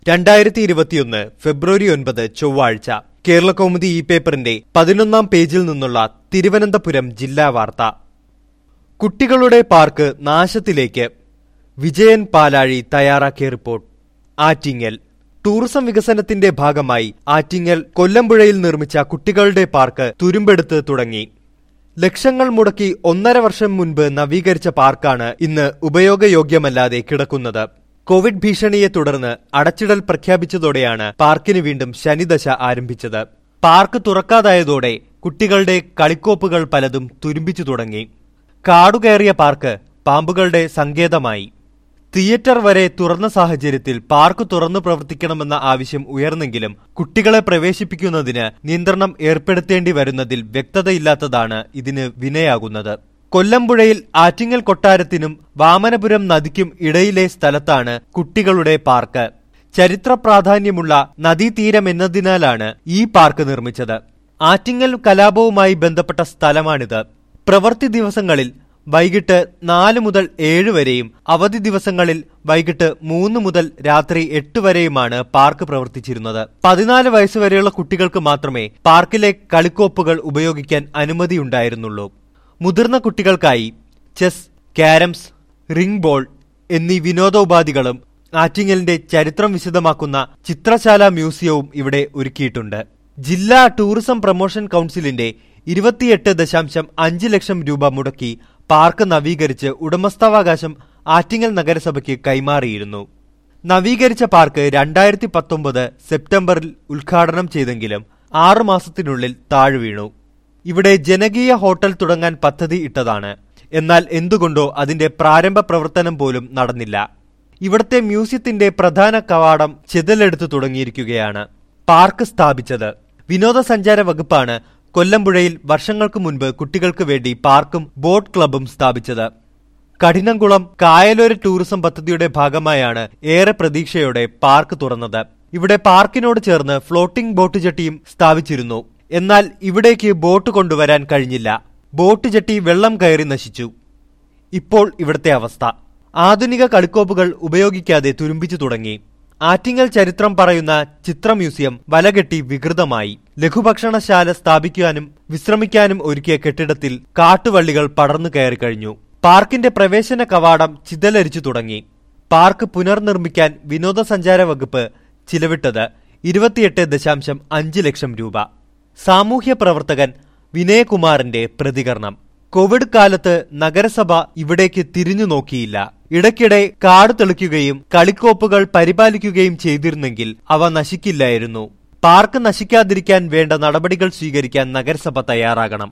രണ്ടായിരത്തി ഇരുപത്തിയൊന്ന് ഫെബ്രുവരി ഒൻപത് ചൊവ്വാഴ്ച കേരളകൗമുദി ഈ പേപ്പറിന്റെ പതിനൊന്നാം പേജിൽ നിന്നുള്ള തിരുവനന്തപുരം ജില്ലാ വാർത്ത കുട്ടികളുടെ പാർക്ക് നാശത്തിലേക്ക് വിജയൻ പാലാഴി തയ്യാറാക്കിയ റിപ്പോർട്ട് ആറ്റിങ്ങൽ ടൂറിസം വികസനത്തിന്റെ ഭാഗമായി ആറ്റിങ്ങൽ കൊല്ലമ്പുഴയിൽ നിർമ്മിച്ച കുട്ടികളുടെ പാർക്ക് തുരുമ്പെടുത്ത് തുടങ്ങി ലക്ഷങ്ങൾ മുടക്കി ഒന്നര വർഷം മുൻപ് നവീകരിച്ച പാർക്കാണ് ഇന്ന് ഉപയോഗയോഗ്യമല്ലാതെ കിടക്കുന്നത് കോവിഡ് ഭീഷണിയെ തുടർന്ന് അടച്ചിടൽ പ്രഖ്യാപിച്ചതോടെയാണ് പാർക്കിന് വീണ്ടും ശനിദശ ആരംഭിച്ചത് പാർക്ക് തുറക്കാതായതോടെ കുട്ടികളുടെ കളിക്കോപ്പുകൾ പലതും തുരുമ്പിച്ചു തുടങ്ങി കാടുകയറിയ പാർക്ക് പാമ്പുകളുടെ സങ്കേതമായി തിയേറ്റർ വരെ തുറന്ന സാഹചര്യത്തിൽ പാർക്ക് തുറന്നു പ്രവർത്തിക്കണമെന്ന ആവശ്യം ഉയർന്നെങ്കിലും കുട്ടികളെ പ്രവേശിപ്പിക്കുന്നതിന് നിയന്ത്രണം ഏർപ്പെടുത്തേണ്ടി വരുന്നതിൽ വ്യക്തതയില്ലാത്തതാണ് ഇതിന് വിനയാകുന്നത് കൊല്ലമ്പുഴയിൽ ആറ്റിങ്ങൽ കൊട്ടാരത്തിനും വാമനപുരം നദിക്കും ഇടയിലെ സ്ഥലത്താണ് കുട്ടികളുടെ പാർക്ക് ചരിത്ര പ്രാധാന്യമുള്ള നദീതീരമെന്നതിനാലാണ് ഈ പാർക്ക് നിർമ്മിച്ചത് ആറ്റിങ്ങൽ കലാപവുമായി ബന്ധപ്പെട്ട സ്ഥലമാണിത് പ്രവൃത്തി ദിവസങ്ങളിൽ വൈകിട്ട് നാല് മുതൽ ഏഴ് വരെയും അവധി ദിവസങ്ങളിൽ വൈകിട്ട് മൂന്ന് മുതൽ രാത്രി എട്ട് വരെയുമാണ് പാർക്ക് പ്രവർത്തിച്ചിരുന്നത് പതിനാല് വയസ്സുവരെയുള്ള കുട്ടികൾക്ക് മാത്രമേ പാർക്കിലെ കളിക്കോപ്പുകൾ ഉപയോഗിക്കാൻ അനുമതിയുണ്ടായിരുന്നുള്ളൂ മുതിർന്ന കുട്ടികൾക്കായി ചെസ് ക്യാരംസ് റിംഗ് ബോൾ എന്നീ വിനോദോപാധികളും ആറ്റിങ്ങലിന്റെ ചരിത്രം വിശദമാക്കുന്ന ചിത്രശാല മ്യൂസിയവും ഇവിടെ ഒരുക്കിയിട്ടുണ്ട് ജില്ലാ ടൂറിസം പ്രൊമോഷൻ കൌൺസിലിന്റെ ഇരുപത്തിയെട്ട് ദശാംശം അഞ്ച് ലക്ഷം രൂപ മുടക്കി പാർക്ക് നവീകരിച്ച് ഉടമസ്ഥാവകാശം ആറ്റിങ്ങൽ നഗരസഭയ്ക്ക് കൈമാറിയിരുന്നു നവീകരിച്ച പാർക്ക് രണ്ടായിരത്തി പത്തൊമ്പത് സെപ്റ്റംബറിൽ ഉദ്ഘാടനം ചെയ്തെങ്കിലും ആറു മാസത്തിനുള്ളിൽ താഴ്വീണു ഇവിടെ ജനകീയ ഹോട്ടൽ തുടങ്ങാൻ പദ്ധതി ഇട്ടതാണ് എന്നാൽ എന്തുകൊണ്ടോ അതിന്റെ പ്രാരംഭ പ്രവർത്തനം പോലും നടന്നില്ല ഇവിടത്തെ മ്യൂസിയത്തിന്റെ പ്രധാന കവാടം ചിതലെടുത്തു തുടങ്ങിയിരിക്കുകയാണ് പാർക്ക് സ്ഥാപിച്ചത് വിനോദസഞ്ചാര വകുപ്പാണ് കൊല്ലമ്പുഴയിൽ വർഷങ്ങൾക്ക് മുൻപ് കുട്ടികൾക്ക് വേണ്ടി പാർക്കും ബോട്ട് ക്ലബും സ്ഥാപിച്ചത് കഠിനംകുളം കായലോര ടൂറിസം പദ്ധതിയുടെ ഭാഗമായാണ് ഏറെ പ്രതീക്ഷയോടെ പാർക്ക് തുറന്നത് ഇവിടെ പാർക്കിനോട് ചേർന്ന് ഫ്ലോട്ടിംഗ് ബോട്ട് ജെട്ടിയും സ്ഥാപിച്ചിരുന്നു എന്നാൽ ഇവിടേക്ക് ബോട്ട് കൊണ്ടുവരാൻ കഴിഞ്ഞില്ല ബോട്ട് ജെട്ടി വെള്ളം കയറി നശിച്ചു ഇപ്പോൾ ഇവിടുത്തെ അവസ്ഥ ആധുനിക കളിക്കോപ്പുകൾ ഉപയോഗിക്കാതെ തുരുമ്പിച്ചു തുടങ്ങി ആറ്റിങ്ങൽ ചരിത്രം പറയുന്ന ചിത്ര മ്യൂസിയം വലകെട്ടി വികൃതമായി ലഘുഭക്ഷണശാല സ്ഥാപിക്കാനും വിശ്രമിക്കാനും ഒരുക്കിയ കെട്ടിടത്തിൽ കാട്ടുവള്ളികൾ പടർന്നു കയറി കഴിഞ്ഞു പാർക്കിന്റെ പ്രവേശന കവാടം ചിതലരിച്ചു തുടങ്ങി പാർക്ക് പുനർനിർമ്മിക്കാൻ വിനോദസഞ്ചാര വകുപ്പ് ചിലവിട്ടത് ഇരുപത്തിയെട്ട് ദശാംശം അഞ്ച് ലക്ഷം രൂപ സാമൂഹ്യ പ്രവർത്തകൻ വിനയകുമാറിന്റെ പ്രതികരണം കോവിഡ് കാലത്ത് നഗരസഭ ഇവിടേക്ക് തിരിഞ്ഞു നോക്കിയില്ല ഇടയ്ക്കിടെ കാട് തെളിക്കുകയും കളിക്കോപ്പുകൾ പരിപാലിക്കുകയും ചെയ്തിരുന്നെങ്കിൽ അവ നശിക്കില്ലായിരുന്നു പാർക്ക് നശിക്കാതിരിക്കാൻ വേണ്ട നടപടികൾ സ്വീകരിക്കാൻ നഗരസഭ തയ്യാറാകണം